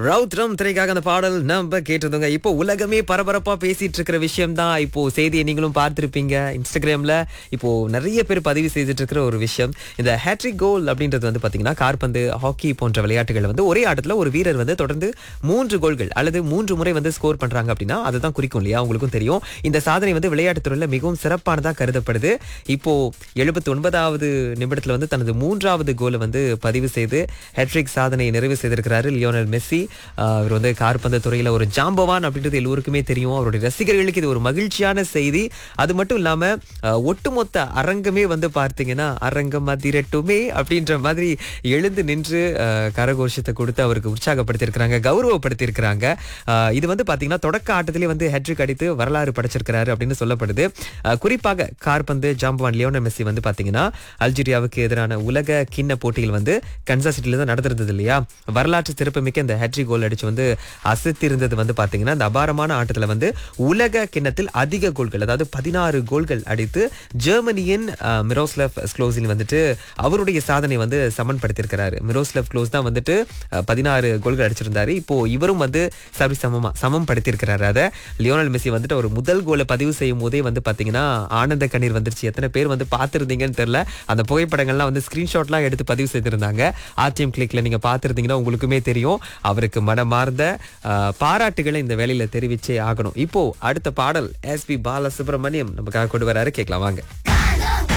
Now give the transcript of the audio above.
ரவுத்ரம் திரைக்காக அந்த பாடல் நம்ம கேட்டிருந்தோங்க இப்போ உலகமே பரபரப்பா பேசிட்டு இருக்கிற விஷயம் தான் இப்போ செய்தியை நீங்களும் பார்த்திருப்பீங்க இன்ஸ்டாகிராம்ல இப்போ நிறைய பேர் பதிவு செய்துட்டு இருக்கிற ஒரு விஷயம் இந்த ஹேட்ரிக் கோல் அப்படின்றது வந்து பாத்தீங்கன்னா கார்பந்து ஹாக்கி போன்ற விளையாட்டுகள் வந்து ஒரே ஆட்டத்துல ஒரு வீரர் வந்து தொடர்ந்து மூன்று கோல்கள் அல்லது மூன்று முறை வந்து ஸ்கோர் பண்றாங்க அப்படின்னா அதுதான் குறிக்கும் இல்லையா உங்களுக்கும் தெரியும் இந்த சாதனை வந்து விளையாட்டுத் துறையில மிகவும் சிறப்பானதா கருதப்படுது இப்போ எழுபத்தி ஒன்பதாவது நிமிடத்துல வந்து தனது மூன்றாவது கோலை வந்து பதிவு செய்து ஹேட்ரிக் சாதனையை நிறைவு செய்திருக்கிறாரு லியோனல் மெஸ்ஸி ஆஹ் இவர் வந்து கார்பந்து துறையில ஒரு ஜாம்பவான் அப்படின்றது எல்லோருக்குமே தெரியும் அவருடைய ரசிகர்களுக்கு இது ஒரு மகிழ்ச்சியான செய்தி அது மட்டும் இல்லாம ஆஹ் ஒட்டுமொத்த அரங்கமே வந்து பார்த்தீங்கன்னா அரங்கம் அதிரட்டுமே அப்படின்ற மாதிரி எழுந்து நின்று ஆஹ் கரகோஷத்தை கொடுத்து அவருக்கு உற்சாகப்படுத்தியிருக்கிறாங்க கௌரவப்படுத்தியிருக்கிறாங்க ஆஹ் இது வந்து பாத்தீங்கன்னா தொடக்க ஆட்டத்திலே வந்து ஹெட்ரிக் அடித்து வரலாறு படைச்சிருக்கிறாரு அப்படின்னு சொல்லப்படுது ஆஹ் குறிப்பாக கார்பந்து ஜாம்பவான் லியோனல் மெஸ்ஸி வந்து பாத்தீங்கன்னா அல்ஜீரியாவுக்கு எதிரான உலக கிண்ண போட்டியில் வந்து கன்சா சிட்டில தான் நடந்திருந்தது இல்லையா வரலாற்று சிறப்புமிக்க இந்த ஹெட்ரிக் கோல் அடிச்சு வந்து அசத்திருந்தது வந்து பாத்தீங்கன்னா இந்த அபாரமான ஆட்டத்துல வந்து உலக கிண்ணத்தில் அதிக கோல்கள் அதாவது பதினாறு கோல்கள் அடித்து ஜெர்மனியின் ஆஹ், மிரோஸ்லவ் ஸ்க்ளோஸில் வந்துட்டு அவருடைய சாதனை வந்து சமன்படுத்தியிருக்கிறாரு மிரோஸ்லவ் க்ளோஸ் தான் வந்துட்டு ஆஹ், பதினாறு கோல்கள் அடிச்சிருந்தாரு இப்போ இவரும் வந்து சரி சமமா சமம் படுத்தியிருக்கிறாரு அதை லியோனல் மெஸ்ஸி வந்துட்டு ஒரு முதல் கோலை பதிவு செய்யும் போதே வந்து பாத்தீங்கன்னா ஆனந்த கண்ணீர் வந்துருச்சு எத்தனை பேர் வந்து பார்த்திருந்தீங்கன்னு தெரியல அந்த புகைப்படங்கள்லாம் வந்து ஸ்கிரீன்ஷாட்லாம் எடுத்து பதிவு செய்திருந்தாங்க ஆர்டிஎம் கிளிக்ல நீங்க பார்த்திருந்தீங்கன்னா உங்களுக்குமே தெரியும் அவருக்கு மனமார்ந்த ஆஹ், பாராட்டுகளை இந்த வேலையில தெரிவிச்சே ஆகணும் இப்போ அடுத்த பாடல் எஸ்பி பாலசுப்ரமணியம் நமக்காக கொண்டு வராரு கேட்கலாம் வாங்க